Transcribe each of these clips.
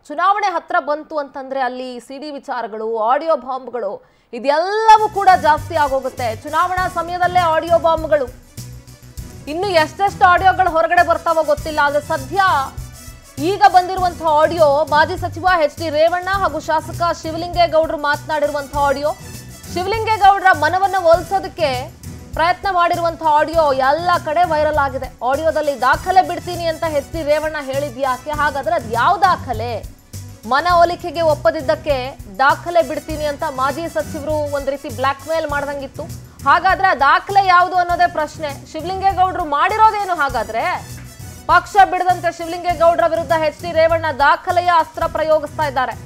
ಚುನಾವಣೆ ಹತ್ರ ಬಂತು ಅಂತಂದ್ರೆ ಅಲ್ಲಿ ಸಿಡಿ ವಿಚಾರಗಳು ಆಡಿಯೋ ಬಾಂಬ್ಗಳು ಇದೆಲ್ಲವೂ ಕೂಡ ಜಾಸ್ತಿ ಆಗೋಗುತ್ತೆ ಚುನಾವಣಾ ಸಮಯದಲ್ಲೇ ಆಡಿಯೋ ಬಾಂಬ್ಗಳು ಇನ್ನು ಎಷ್ಟೆಷ್ಟು ಆಡಿಯೋಗಳು ಹೊರಗಡೆ ಬರ್ತಾವೋ ಗೊತ್ತಿಲ್ಲ ಆದ್ರೆ ಸದ್ಯ ಈಗ ಬಂದಿರುವಂತಹ ಆಡಿಯೋ ಮಾಜಿ ಸಚಿವ ಎಚ್ ಡಿ ರೇವಣ್ಣ ಹಾಗೂ ಶಾಸಕ ಶಿವಲಿಂಗೇಗೌಡರು ಮಾತನಾಡಿರುವಂತಹ ಆಡಿಯೋ ಶಿವಲಿಂಗೇಗೌಡರ ಮನವನ್ನ ಒಲಿಸೋದಕ್ಕೆ ಪ್ರಯತ್ನ ಮಾಡಿರುವಂತಹ ಆಡಿಯೋ ಎಲ್ಲ ಕಡೆ ವೈರಲ್ ಆಗಿದೆ ಆಡಿಯೋದಲ್ಲಿ ದಾಖಲೆ ಬಿಡ್ತೀನಿ ಅಂತ ಎಚ್ ಡಿ ರೇವಣ್ಣ ಹೇಳಿದ್ಯಾಕೆ ಹಾಗಾದ್ರೆ ಅದು ಯಾವ ದಾಖಲೆ ಮನ ಹೋಲಿಕೆಗೆ ಒಪ್ಪದಿದ್ದಕ್ಕೆ ದಾಖಲೆ ಬಿಡ್ತೀನಿ ಅಂತ ಮಾಜಿ ಸಚಿವರು ಒಂದ್ ರೀತಿ ಬ್ಲಾಕ್ ಮೇಲ್ ಮಾಡ್ದಂಗಿತ್ತು ಹಾಗಾದ್ರೆ ಆ ದಾಖಲೆ ಯಾವುದು ಅನ್ನೋದೇ ಪ್ರಶ್ನೆ ಶಿವಲಿಂಗೇಗೌಡರು ಮಾಡಿರೋದೇನು ಹಾಗಾದ್ರೆ ಪಕ್ಷ ಬಿಡದಂತೆ ಶಿವಲಿಂಗೇಗೌಡರ ವಿರುದ್ಧ ಎಚ್ ಡಿ ರೇವಣ್ಣ ದಾಖಲೆಯ ಅಸ್ತ್ರ ಪ್ರಯೋಗಿಸ್ತಾ ಇದ್ದಾರೆ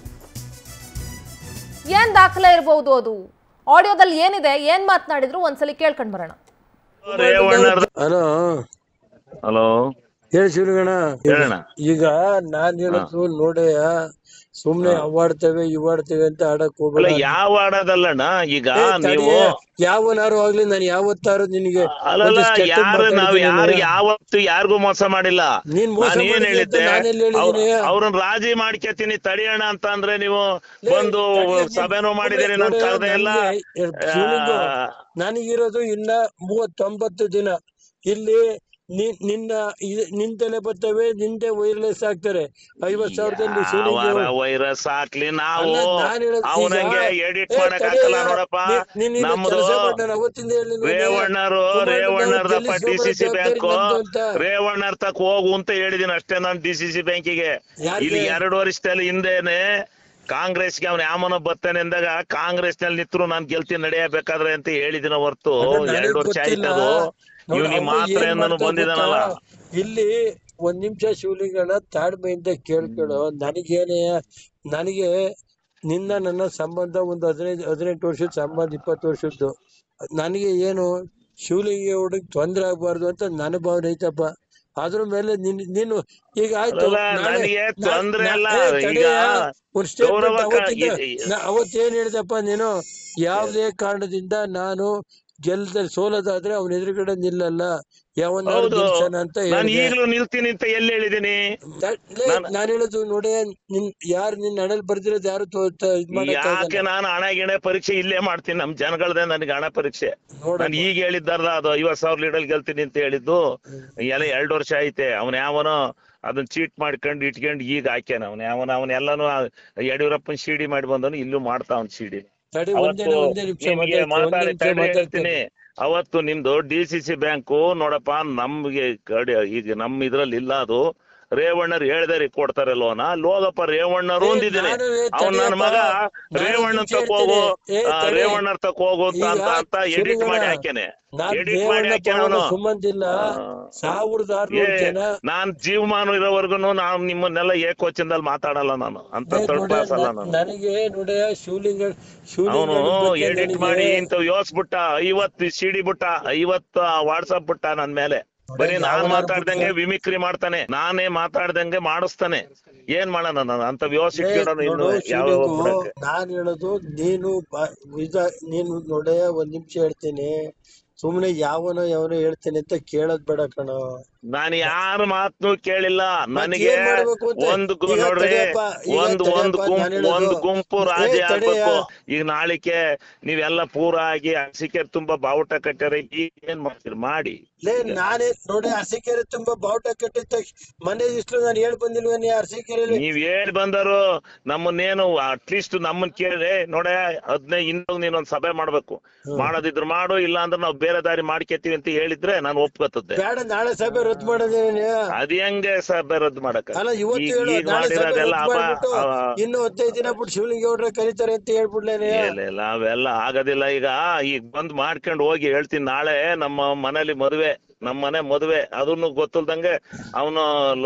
ಏನ್ ದಾಖಲೆ ಇರಬಹುದು ಅದು ಆಡಿಯೋದಲ್ಲಿ ಏನಿದೆ ಏನ್ ಮಾತನಾಡಿದ್ರು ಒಂದ್ಸಲಿ ಕೇಳ್ಕೊಂಡ್ ಬರೋಣ ರೇವಣ್ಣರ್ ಹಲೋ ಹಲೋ ಹೇಳಿ ಶಿವಲಿಂಗಣ್ಣ ಹೇಳಣ್ಣ ಈಗ ನಾನ್ ಹೇಳೋದು ನೋಡಯ್ಯ ಸುಮ್ನೆ ಅವಾಡ್ತೇವೆ ಇವಾಡ್ತೇವೆ ಅಂತ ಆಡಕ್ ಅಲ್ಲ ಹೋಗ್ಬೇಡ ಯಾವ ಆಡೋದಲ್ಲಣ್ಣ ಈಗ ಏ, ನೀವು ತಡಿಯ, ಯಾವನಾರು ಆಗ್ಲಿ ನಾನು ಯಾವತ್ತಾರು ನಿನಗೆ ಅಲ್ಲಲ್ಲ ಒಂದಿಷ್ಟ್ ಕೆಟ್ಟದ್ ಯಾರು ನಾವ್ ಮಾತಾಡಿದ್ದೀನಿ ಯಾರು ನಾನು. ಯಾವತ್ತು ಯಾರಿಗೂ ಮೋಸ ಮಾಡಿಲ್ಲ ನೀನ್ ಮೋಸ ನಾನ್ ಏನ್ ಮಾಡಿದ್ಯ ಅಂತ ಹೇಳಿದ್ದೆ ನಾನೆಲ್ಲಿ ಹೇಳಿದ್ದೀನಿ? ಅವ್ರನ್ನ ರಾಜಿ ಮಾಡ್ಕೊತೀನಿ ತಡಿಯೋಣ ಅಂತ ಅಂದ್ರೆ ನೀವು ಲೇ, ಬಂದು ತಡಿಯ, ಸಭೆನೂ ಮಾಡಿದಿರಿ ನನ್ ನೋಡಯ್ಯ, ಕರೆದೆ ಎಲ್ಲ ನನಗೆ ಶಿವಲಿಂಗು, ನನಗಿರೋದು ಇನ್ನ ಮೂವತ್ತೊಂಬತ್ತು ದಿನ ಇಲ್ಲಿ ನಿ- ನಿನ್ನ ಇದ್- ನಿನ್ ತಲೆ ಬರ್ತವೆ ನಿಂದೆ ವೈರ್ಲೆಸ್ ಆಗ್ತಾರೆ ಐವತ್ ಸಾವಿರದಲ್ಲಿ ಶಿವಲಿಂಗ ವೈರಸ್ ಹಾಕ್ಲಿ ನಾವು ಅಲ್ಲ, ನಾನ್ ಹೇಳೋದು ಈಗ- ಅವನಂಗೆ ಎಡಿಟ್ ಏ, ಮಾಡಕ್ ತಡೆಯ, ಹಾಕಲ್ಲ ನೋಡಪ್ಪ ನೀ- ನೀನ್ ಇಲ್ಲಿ ನಮ್ದು ಕೆಲ್ಸ ಮಾಡು, ನಾನು ಅವತ್ತಿಂದ ಹೇಳಿಲ್ವೇನೆ? ರೇವಣ್ಣರು ಕುಮಾರಣ್ಣ ರೇವಣ್ಣರ್ದಪ್ಪ ಡಿ ಸಿ ಸಿ ಜವಾಬ್ದಾರಿ ಬ್ಯಾಂಕ್ ನಮ್ದು ಅಂತ. ರೇವಣ್ಣರ್ ತಕ್ ಹೋಗು ಅಂತ ಹೇಳಿದೀನಿ ಅಷ್ಟೇ ನಾನು ಡಿ ಸಿ ಸಿ ಬ್ಯಾಂಕಿಗೆ ಯಾಕೆ? ಇಲ್ಲಿ ಎರಡು ವರ್ಷದಲ್ಲಿ ಹಿಂದೆನೆ ಕಾಂಗ್ರೆಸ್ಗೆ ಅವ್ನ ಯಾಮನ ಬರ್ತಾನೆ ಅಂದಾಗ ಕಾಂಗ್ರೆಸ್ ನಲ್ಲಿ ನಿತ್ರು ನಾನ್ ಗೆಲ್ತೀನಿ ನಡೆಯಬೇಕಾದ್ರೆ ಅಂತ ಹೇಳಿದಿನ ಹೊರ್ತು ಅಲ್ಲ, ನನಗ್ ಎರಡು ವರ್ಷ ಗೊತ್ತಿಲ್ಲ. ಆಯ್ತದು ನೋಡು, ಇವ್ನಿಗೆ ಅವ್ನು ಮಾತ್ರ ಏನ್ ನಾನು ಮಾಡ್ತಾ ಬಂದಿದ್ದಾನಲ್ಲ ಗೊತ್ತಾ? ಇಲ್ಲಿ ಒಂದ್ ನಿಮಿಷ ಶಿವಲಿಂಗಣ್ಣ ತಾಳ್ಮೆಯಿಂದ ಕೇಳ್ಕೊಳ್ಳೋ ನನಗೇನೆ ನನಗೆ ನಿನ್ನ ನನ್ನ ಸಂಬಂಧ ಒಂದು ಹದಿನೈದು ಹದಿನೆಂಟು ವರ್ಷದ ಸಂಬಂಧ ಇಪ್ಪತ್ತು ವರ್ಷದ್ದು ನನಗೆ ಏನು ಶಿವಲಿಂಗ ಹುಡುಗ ತೊಂದ್ರೆ ಆಗ್ಬಾರ್ದು ಅಂತ ನನ್ನ ಭಾವನೆ ಐತಪ್ಪ ಅದ್ರ ಮೇಲೆ ನಿನ್ ನೀನು ಈಗ ಆಯ್ತು ಅಲ್ಲ, ನಾಳೆ- ನನಗೆ ನಾ- ತೊಂದ್ರೆ ನಾ- ಅಲ್ಲ. ಏ, ಈಗ ತಡೆಯ, ಒಂದ್ statement ಗೌರವ ಕ- ಅವತ್ತಿಂದ- ಈ- ನಾ ಅವತ್ತೇನ್ ಹೇಳ್ದಪ್ಪ ನೀನು ಯಾವುದೇ ಕಾರಣದಿಂದ ನಾನು ಗೆಲ್ದ ಸೋಲದಾದ್ರೆ ಅವನ ಎದುರುಗಡೆ ನಿಲ್ಲಲ್ಲ ಯಾವನ್ನಾರು ಹೌದು ನಿಲ್ಸಣ ಅಂತ ನಾನು ಹೇಳಿದೆ ಈಗಲೂ ನಿಲ್ತೀನಿ ಅಂತ ಎಲ್ಲಿ ಹೇಳಿದೀನಿ ನಾನು- ನಾನು ಹೇಳೋದು ನೋಡಿ ನಿನ್ ಯಾರು ನಿನ್ ಹಣಲ್ ಬರ್ದಿರೋದು ಯಾರು ತೋ- ತ- ಇದ್ ಯಾಕೆ ಮಾಡಕ್ಕಾಗಲ್ಲ ನಾನು ಹಣ ಗಿಣ ಪರೀಕ್ಷೆ ಇಲ್ಲೇ ಮಾಡ್ತೀನಿ ನಮ್ ಜನಗಳದೇ ನನಗೆ ಹಣ ಪರೀಕ್ಷೆ ನೋಡಪ್ಪ. ನಾನು ಈಗ ಹೇಳಿದ್ದಾರಲ್ಲ ಅದು ಐವತ್ ಸಾವಿರ ಲೀಡರ್ ಗೆಲ್ತೀನಿ ಅಂತ ಹೇಳಿದ್ದು ಎಲ್ಲ ಎರಡ್ ವರ್ಷ ಐತೆ ಅವನ ಯಾವನೋ ಅದನ್ನ ಚೀಟ್ ಮಾಡ್ಕೊಂಡು ಇಟ್ಕೊಂಡು ಈಗ ಹಾಕ್ಯಾನ ಅವನ ಯಾವನ ಅವನ ಎಲ್ಲಾನು ಯಡಿಯೂರಪ್ಪನ್ ಸಿಡಿ ಮಾಡಿ ಬಂದವನು ಇಲ್ಲೂ ಮಾಡ್ತಾ ಅವ್ನ್ ಸಿಡಿ ತಡಿ ಒಂದೇ ಅವತ್ತು ಒಂದೇ ನಿಮಿಷ ನಿಮ್ಗೆ ಮಾತಾಡ್ತೀನಿ, ಒಂದೇ ಮಾತಾಡಿ ನಿಮಿಷ ತಡಿ ಮಾತಾಡ್ತೀನಿ ಹೇಳ್ತೀನಿ ಅವತ್ತು ನಿಮ್ದು ಡಿ ಸಿ ಸಿ ಬ್ಯಾಂಕು ನೋಡಪ್ಪ ನಮ್ಗೆ ಕಡೆ ಈಗ ನಮ್ ಇದ್ರಲ್ಲಿ ಇಲ್ಲ ಅದು ರೇವಣ್ಣರು ಹೇಳ್ದಾರಿ ಕೊಡ್ತಾರೆ ಲೋನ ಲೋಗಪ್ಪ ರೇವಣ್ಣರು ಏ, ಒಂದಿದ್ದೀನಿ ನಾನು ಏ, ಅವ್ನ್ ನನ್ ಮಗ ತಡಿಯಪ್ಪ, ನಾನು ರೇವಣ್ಣನ್ ನಿಜ ತಕ್ ಹೋಗು ಹೇಳ್ತೀನಿ. ಏ, ಆ, ತಡಿ. ರೇವಣ್ಣರ್ ತಕ್ ಹೋಗು ಅಂತ ಈಗ ಅಂತ ಅಂತ ಎಡಿಟ್ ಶಿವಲಿಂಗಣ್ಣ, ಮಾಡಿ ಹಾಕ್ಯಾನೆ ನಾನ್ ಎಡಿಟ್ ಮಾಡಿ ದೇವಣ್ಣ ಹಾಕ್ಯಾನ ಪವನ ಅವನು ಸಂಬಂಧ ಇಲ್ಲ ಸಾವಿರದ ಏ ಆರ್ನೂರು ಜನ ನಾನ್ ಜೀವಮಾನ ಇರೋವರ್ಗು ನಾನ್ ನಿಮ್ಮನ್ನೆಲ್ಲ ಏಕೋಚನದಲ್ಲಿ ಮಾತಾಡಲ್ಲ ನಾನು ಅಂತ ಏ, ಥರ್ಡ್ ನೋಡೆ, ಕ್ಲಾಸ್ ಅಲ್ಲ ನ- ನಾನು ನನಗೆ ನೋಡ ಶಿವಲಿಂಗ ಅವನು ಶಿವಲಿಂಗ ಎಡಿಟ್ ಮಾಡಿ ಇಂತ ಯೋಸ್ಬಿಟ್ಟ ಐವತ್ತು ಸಿಡಿ ಬಿಟ್ಟ ಐವತ್ತು ವಾಟ್ಸಪ್ ಬಿಟ್ಟ ನನ್ ಮೇಲೆ ಬರೀ ನಾನ್ ಯಾವನಾರು ಮಾತಾಡ್ದಂಗೆ ವಿಮಿಕ್ರಿ ಮಾಡ್ತಾನೆ ನಾನೇ ಮಾತಾಡ್ದಂಗೆ ಮಾಡಿಸ್ತಾನೆ ಏನ್ ಮಾಡೋಣ ನಾನು ಅಂತ ವ್ಯವಸ್ಥೆ ಇಟ್ಕೊಳ್ಳೋಣ ಇನ್ನು ಯಾವ ಒಬ್ಬರಕ್ಕೆ. ನಾನ್ ಹೇಳೋದು ನೀನು ಬ- ಇದ ನೀನು ನೋಡೆ ಒಂದ್ ನಿಮಿಷ ಹೇಳ್ತೀನಿ ಸುಮ್ನೆ ಯಾವನೋ ಯಾವನೋ ಹೇಳ್ತೀನಿ ಅಂತ ಕೇಳೋದ್ ಬೇಡ ಕಣೋ ನಾನು ಯಾರ ಮಾತನ್ನು ಕೇಳಿಲ್ಲ ನನಗೆ ಏನ್ ಮಾಡ್ಬೇಕು ಅಂತ? ಒಂದು ಗು- ಈಗ ನೋಡ್ರಿ ತಡಿಯಪ್ಪ, ಈಗ ಒಂದು ಒಂದು ತಡಿಯಪ್ಪ, ನಾನ್ ಗುಂಪು ಹೇಳೋದು. ಒಂದು ಗುಂಪು ಏ, ರಾಜಿ ತಡಿಯ. ಆಗ್ಬೇಕು ಈಗ ನಾಳಿಕೆ ನೀವೆಲ್ಲ ಪೂರ ಆಗಿ ಅರಸಿಕೆ ತುಂಬಾ ಬಾವುಟ ಕಟ್ಟಾರೆ ಈಗ ಏನ್ ಮಾಡ್ತೀರಿ ಮಾಡಿ ಲೇ ನಾನೇ ನೋಡಿ ಅರಸೀಕೆರೆ ತುಂಬಾ ಬಾವುಟ ಕಟ್ಟಿದ ತಕ್ಷಣ ಮನೆ ಇಷ್ಟು ನಾನು ಹೇಳ್ ಬಂದಿಲ್ವೇನೆ ಅರಸೀಕೆರೆಯಲ್ಲಿ ನೀವ್ ಹೇಳ್ ಬಂದರು ನಮ್ಮನ್ನೇನು ಅಟ್ಲೀಸ್ಟ್ ನಮ್ಮನ್ ಕೇಳಿದ್ರೆ ನೋಡ ಹದ್ನೈದು ಇನ್ನೂ ನೀನೊಂದ್ ಸಭೆ ಮಾಡ್ಬೇಕು ಮಾಡೋದಿದ್ರು ಮಾಡು ಇಲ್ಲ ಅಂದ್ರೆ ನಾವು ಬೇರೆ ದಾರಿ ಮಾಡ್ಕೊತೀವಿ ಅಂತ ಹೇಳಿದ್ರೆ ನಾನು ಒಪ್ಕೋತದ್ದೆ ಬೇಡ ನಾಳೆ ಸಭೆ ರದ್ದು ಮಾಡೋದೇನೆ ಅದ್ ಹೆಂಗೆ ಸಭೆ ರದ್ದು ಮಾಡಕ ಅಲ್ಲ ಇವತ್ತು ಈಗ ಹೇಳು ಈಗ ನಾಳೆ ಸಭೆ ಮಾಡಿರೋದೆಲ್ಲ ರದ್ದು ಅಪ ಮಾಡ್ಬಿಟ್ಟು ಅವ- ಇನ್ನು ಹದಿನೈದು ದಿನ ಬಿಟ್ಟು ಶಿವಲಿಂಗೇಗೌಡ್ರೆ ಕರೀತಾರೆ ಅಂತ ಹೇಳ್ಬಿಡ್ಲೇನೆ ಇಲ್ಲ ಇಲ್ಲ ಅವೆಲ್ಲ ಆಗೋದಿಲ್ಲ ಈಗ ಈಗ ಬಂದ್ ಮಾಡ್ಕೊಂಡು ಹೋಗಿ ಹೇಳ್ತೀನಿ ನಾಳೆ ನಮ್ಮ ಮನೇಲಿ ಮದುವೆ ನಮ್ಮ ಮನೆ ಮದುವೆ ಅದನ್ನು ಗೊತ್ತಿಲ್ದಂಗೆ ಅವನು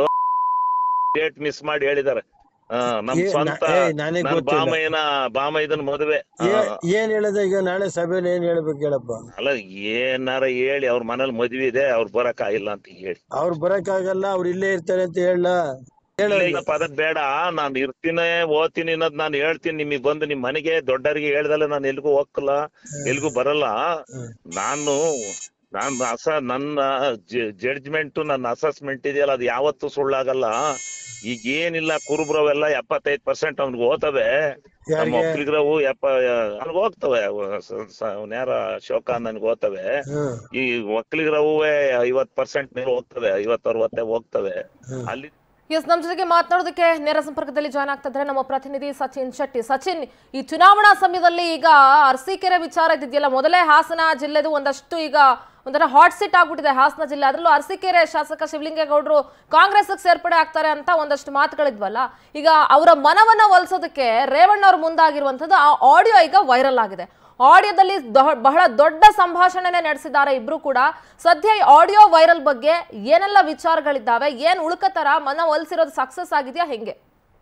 ಡೇಟ್ ಮಿಸ್ ಮಾಡಿ ಹೇಳಿದಾರೆ ಆ, ನಮ್ ಏ, ನಾ- ಸ್ವಂತ ಏ, ನನಗ್ ನನ್ ಗೊತ್ತಿಲ್ಲ. ಬಾಮಯ್ಯನ ಬಾಮಯ್ಯದನ್ ಮದುವೆ ಆ, ಏ- ಏನ್ ಹೇಳದ ಈಗ ನಾಳೆ ಸಭೆಲಿ ಏನ್ ಹೇಳ್ಬೇಕು ಹೇಳಪ್ಪ ಅಲ್ಲ ಏನಾರ ಹೇಳಿ ಅವ್ರ ಮನೇಲಿ ಮದ್ವೆ ಇದೆ ಅವ್ರು ಬರಕ್ ಆಗಿಲ್ಲ ಅಂತ ಹೇಳಿ ಅವ್ರು ಬರಕ್ ಆಗಲ್ಲ ಅವ್ರು ಇಲ್ಲೇ ಇರ್ತಾರೆ ಅಂತ ಹೇಳ ಹೇಳ ಇಲ್ಲ, ಇಲ್ಲ ಪದ ಬೇಡ ನಾನ್ ಇರ್ತೀನಿ ಓದ್ತೀನಿ ಅನ್ನೋದ್ ನಾನು ಹೇಳ್ತೀನಿ ನಿಮಗ್ ಬಂದು ನಿಮ್ ಮನೆಗೆ ದೊಡ್ಡರಿಗೆ ಹೇಳ್ದಲ್ಲ ನಾನು ಎಲ್ಗೂ ಹೋಗಲ್ಲ ಎಲ್ಗೂ ಬರಲ್ಲ ನಾನು ನಾನ್ ಅಸ ನನ್ನ ಜಡ್ಜ್ಮೆಂಟ್ ನನ್ನ ಅಸೆಸ್ಮೆಂಟ್ ಇದೆಯಲ್ಲ ಅದು ಯಾವತ್ತೂ ಸುಳ್ಳಾಗಲ್ಲ ಈಗ ಏನಿಲ್ಲ ಕುರುಬ್ರವೆಲ್ಲ ಎಪ್ಪತ್ತೈದ್ ಪರ್ಸೆಂಟ್ ಅವ್ನಿಗೆ ಹೋತವೆ ನಮ್ಮ ಯಾರಿಗೆ ಒಕ್ಕಲಿಗರವು ಎಪ್ಪ ಅವ್ನಿಗೆ ಹೋಗ್ತವೆ ಯಾರ ಶೋಕ ನನ್ಗೆ ಹೋಗ್ತವೆ ಹ್ಮ್ ಈ ಒಕ್ಕಲಿಗರವುವೆ ಐವತ್ ಪರ್ಸೆಂಟ್ ಮೇಲೆ ಹೋಗ್ತವೆ ಐವತ್ ಅರವತ್ತೆ ಹೋಗ್ತವೆ ಹ್ಮ್. ಅಲ್ಲಿ ಎಸ್ ನಮ್ಮ ಜೊತೆಗೆ ಮಾತನಾಡೋದಕ್ಕೆ ನೇರ ಸಂಪರ್ಕದಲ್ಲಿ ಜಾಯ್ನ್ ಆಗ್ತಾ ಇದ್ದಾರೆ ನಮ್ಮ ಪ್ರತಿನಿಧಿ ಸಚಿನ್ ಶೆಟ್ಟಿ ಸಚಿನ್ ಈ ಚುನಾವಣಾ ಸಮಯದಲ್ಲಿ ಈಗ ಅರಸೀಕೆರೆ ವಿಚಾರ ಇದ್ದಿದೆಯಲ್ಲ ಮೊದಲೇ ಹಾಸನ ಜಿಲ್ಲೆದು ಒಂದಷ್ಟು ಈಗ ಒಂಥರ ಹಾಟ್ ಸಿಟ್ ಆಗ್ಬಿಟ್ಟಿದೆ ಹಾಸನ ಜಿಲ್ಲೆ ಅದರಲ್ಲೂ ಅರಸೀಕೆರೆ ಶಾಸಕ ಶಿವಲಿಂಗೇಗೌಡರು ಕಾಂಗ್ರೆಸ್ಗೆ ಸೇರ್ಪಡೆ ಆಗ್ತಾರೆ ಅಂತ ಒಂದಷ್ಟು ಮಾತುಗಳಿದ್ವಲ್ಲ ಈಗ ಅವರ ಮನವನ್ನ ಒಲಿಸೋದಕ್ಕೆ ರೇವಣ್ಣ ಅವ್ರು ಮುಂದಾಗಿರುವಂಥದ್ದು ಆ ಆಡಿಯೋ ಈಗ ವೈರಲ್ ಆಗಿದೆ ಆಡಿಯೋದಲ್ಲಿ ದೊ- ಬಹಳ ದೊಡ್ಡ ಸಂಭಾಷಣೆನೆ ನಡೆಸಿದ್ದಾರೆ ಇಬ್ರು ಕೂಡ ಸದ್ಯ ಈ ಆಡಿಯೋ ವೈರಲ್ ಬಗ್ಗೆ ಏನೆಲ್ಲ ವಿಚಾರಗಳಿದ್ದಾವೆ ಏನ್ ಉಳ್ಕತರ ಮನ ಒಲಿಸಿರೋದು ಸಕ್ಸಸ್ ಆಗಿದೆಯಾ ಹೆಂಗೆ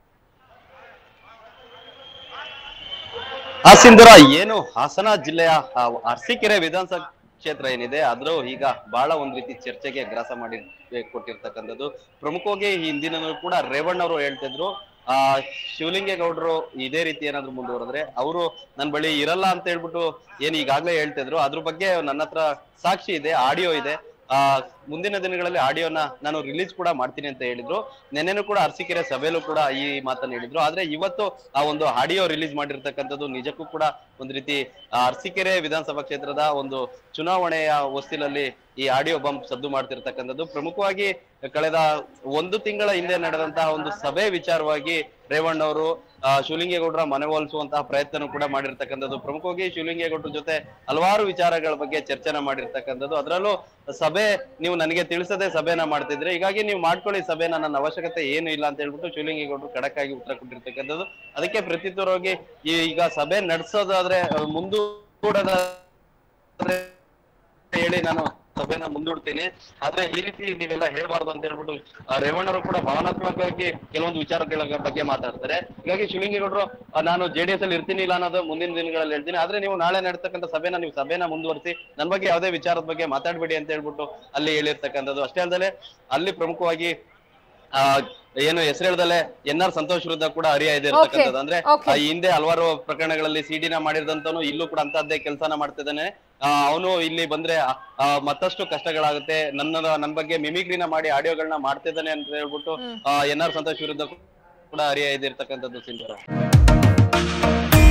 ಆ ಸಿಂಧೂರ ಏನು ಹಾಸನ ಜಿಲ್ಲೆಯ ಆ, ಅರಸೀಕೆರೆ ವಿಧಾನಸಭಾ ಕ್ಷೇತ್ರ ಏನಿದೆ ಅದ್ರ ಈಗ ಬಹಳ ಒಂದ್ ರೀತಿ ಚರ್ಚೆಗೆ ಗ್ರಾಸ ಮಾಡಿ ಕೊಟ್ಟಿರ್ತಕ್ಕಂಥದ್ದು ಪ್ರಮುಖವಾಗಿ ಈ ಹಿಂದಿನ ಕೂಡ ರೇವಣ್ಣ ಅವರು ಹೇಳ್ತಿದ್ರು ಆ ಶಿವಲಿಂಗೇಗೌಡರು ಇದೇ ರೀತಿ ಏನಾದ್ರು ಮುಂದುವರೆದ್ರೆ ಅವರು ನನ್ ಬಳಿ ಇರಲ್ಲ ಅಂತ ಹೇಳ್ಬಿಟ್ಟು ಏನ್ ಈಗಾಗ್ಲೇ ಹೇಳ್ತಿದ್ರು ಅದ್ರ ಬಗ್ಗೆ ನನ್ನ ಹತ್ರ ಸಾಕ್ಷಿ ಇದೆ ಆಡಿಯೋ ಇದೆ ಆ ಮುಂದಿನ ದಿನಗಳಲ್ಲಿ ಆಡಿಯೋನ ನಾನು ರಿಲೀಸ್ ಕೂಡ ಮಾಡ್ತೀನಿ ಅಂತ ಹೇಳಿದ್ರು ನೆನ್ನೆನೂ ಕೂಡ ಅರಸೀಕೆರೆ ಸಭೆಯಲ್ಲೂ ಕೂಡ ಈ ಮಾತನ್ನ ಹೇಳಿದ್ರು ಆದ್ರೆ ಇವತ್ತು ಆ ಒಂದು ಆಡಿಯೋ ರಿಲೀಸ್ ಮಾಡಿರ್ತಕ್ಕಂಥದ್ದು ನಿಜಕ್ಕೂ ಕೂಡ ಒಂದ್ ರೀತಿ ಆ ಅರಸೀಕೆರೆ ವಿಧಾನಸಭಾ ಕ್ಷೇತ್ರದ ಒಂದು ಚುನಾವಣೆಯ ಹೊಸ್ತಿಲಲ್ಲಿ ಈ ಆಡಿಯೋ ಬಂಪ್ ಸದ್ದು ಮಾಡ್ತಿರ್ತಕ್ಕಂಥದ್ದು ಪ್ರಮುಖವಾಗಿ ಕಳೆದ ಒಂದು ತಿಂಗಳ ಹಿಂದೆ ನಡೆದಂತಹ ಒಂದು ಸಭೆ ವಿಚಾರವಾಗಿ ರೇವಣ್ಣ ಅವರು ಆ, ಶಿವಲಿಂಗೇಗೌಡರ ಮನವೊಲಿಸುವಂತಹ ಪ್ರಯತ್ನ ಕೂಡ ಮಾಡಿರ್ತಕ್ಕಂಥದ್ದು ಪ್ರಮುಖವಾಗಿ ಶಿವಲಿಂಗೇಗೌಡರ ಜೊತೆ ಹಲವಾರು ವಿಚಾರಗಳ ಬಗ್ಗೆ ಚರ್ಚೆನ ಮಾಡಿರ್ತಕ್ಕಂಥದ್ದು ಅದರಲ್ಲೂ ಸಭೆ ನೀವು ನನಗೆ ತಿಳಿಸದೆ ಸಭೆನ ಮಾಡ್ತಿದ್ರೆ ಹೀಗಾಗಿ ನೀವು ಮಾಡ್ಕೊಳ್ಳಿ ಸಭೆನ ನನ್ನ ಅವಶ್ಯಕತೆ ಏನು ಇಲ್ಲ ಅಂತ ಹೇಳ್ಬಿಟ್ಟು ಶಿವಲಿಂಗೇಗೌಡರು ಖಡಕ್ ಆಗಿ ಉತ್ತರ ಕೊಟ್ಟಿರ್ತಕ್ಕಂಥದ್ದು ಅದಕ್ಕೆ ಪ್ರತ್ಯುತ್ತರವಾಗಿ ಈ ಈಗ ಸಭೆ ನಡೆಸೋದಾದ್ರೆ ಆ, ಮುಂದೂಡೋದಾದ್ರೆ ಹೇಳಿ ನಾನು ಸಭೆನ ಮುಂದೂಡ್ತೀನಿ ಆದ್ರೆ ಈ ರೀತಿ ನೀವೆಲ್ಲ ಹೇಳ್ಬಾರ್ದು ಅಂತ ಹೇಳ್ಬಿಟ್ಟು ಆ, ರೇವಣ್ಣರು ಕೂಡ ಭಾವನಾತ್ಮಕವಾಗಿ ಕೆಲವೊಂದು ವಿಚಾರಗಳ ಬಗ್ಗೆ ಮಾತಾಡ್ತಾರೆ ಹೀಗಾಗಿ ಶಿವಲಿಂಗೇಗೌಡರು ಆ, ನಾನು ಜೆಡಿಎಸ್ ಅಲ್ಲಿ ಇರ್ತೀನಿ ಇಲ್ಲ ಅನ್ನೋದು ಮುಂದಿನ ದಿನಗಳಲ್ಲಿ ಹೇಳ್ತೀನಿ ಆದ್ರೆ ನೀವು ನಾಳೆ ನಡೀತಕ್ಕಂಥ ಸಭೆನ ನೀವು ಸಭೆನ ಮುಂದುವರಿಸಿ ನನ್ನ ಬಗ್ಗೆ ಯಾವುದೇ ವಿಚಾರದ ಬಗ್ಗೆ ಮಾತಾಡ್ಬೇಡಿ ಅಂತ ಹೇಳ್ಬಿಟ್ಟು ಅಲ್ಲಿ ಹೇಳಿರ್ತಕ್ಕಂಥದ್ದು ಅಷ್ಟೇ ಅಲ್ಲದೆ ಅಲ್ಲಿ ಪ್ರಮುಖವಾಗಿ ಆ ಏನು ಹೆಸರು ಹೇಳ್ದಲೆ ಎನ್ ಆರ್ ಸಂತೋಷ್ ವಿರುದ್ಧ ಕೂಡ ಹರಿಯ ಇದೆ ಇರ್ತಕ್ಕಂಥದ್ದು ಅಂದ್ರೆ Okay. ಆ, ಈ ಹಿಂದೆ ಹಲವಾರು ಪ್ರಕರಣಗಳಲ್ಲಿ ಸಿಡಿನ ಮಾಡಿದಂತನು ಇಲ್ಲೂ ಕೂಡ ಅಂತದ್ದೇ ಕೆಲಸನ ಮಾಡ್ತಿದ್ದಾನೆ ಅವನು ಇಲ್ಲಿ ಬಂದ್ರೆ ಆ, ಆ, ಮತ್ತಷ್ಟು ಕಷ್ಟಗಳಾಗುತ್ತೆ ನನ್ನ ನನ್ನ ಬಗ್ಗೆ ಮಿಮಿಕ್ರಿನ ಮಾಡಿ ಆಡಿಯೋಗಳನ್ನ ಮಾಡ್ತಿದ್ದಾನೆ ಅಂತ ಹೇಳ್ಬಿಟ್ಟು ಎನ್ ಆರ್ ಸಂತೋಷ್ ವಿರುದ್ಧ ಕೂಡ ಹರಿಯ ಇದಿರ್ತಕ್ಕಂಥದ್ದು ಸಿಂಧೂರ